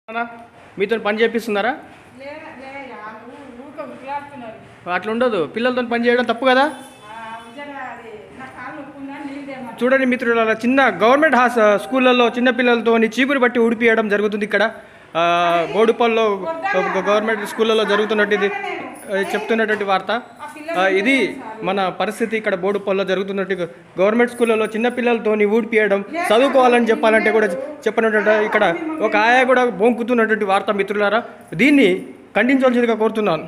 అన్నా, మీతో పని చేపిస్తున్నారా లే లేదయ్యా ఊ- ఊరికే ఉరిలాడుతున్నారు అట్లా ఉండదు పిల్లలతో పని చేయడం తప్పు కదా ఆ, నిజంగా అది నా కాలు నొప్పుందా నీళ్ళు తేమని చూడండి మిత్రుల చిన్న గవర్నమెంట్ హాస్ స్కూళ్ళల్లో చిన్న పిల్లలతో చీపురు బట్టి ఉడిపియడం జరుగుతుంది ఇక్కడ ఆ, బోడుపల్లో గవర్నమెంట్ స్కూళ్ళలో జరుగుతున్నట్టు ఇది ఆ, చెప్తున్నటువంటి వార్త ఆ, ఇది మన పరిస్థితి ఇక్కడ బోడుపల్లో జరుగుతున్నట్టు గవర్నమెంట్ స్కూళ్ళలో చిన్న పిల్లలతో ఊడిపియడం చదువుకోవాలని చెప్పాలంటే కూడా చెప్పినటువంటి ఇక్కడ ఒక ఆయా కూడా బొంకుతున్నటువంటి వార్త మిత్రులారా దీన్ని ఖండించవలసిందిగా కోరుతున్నాను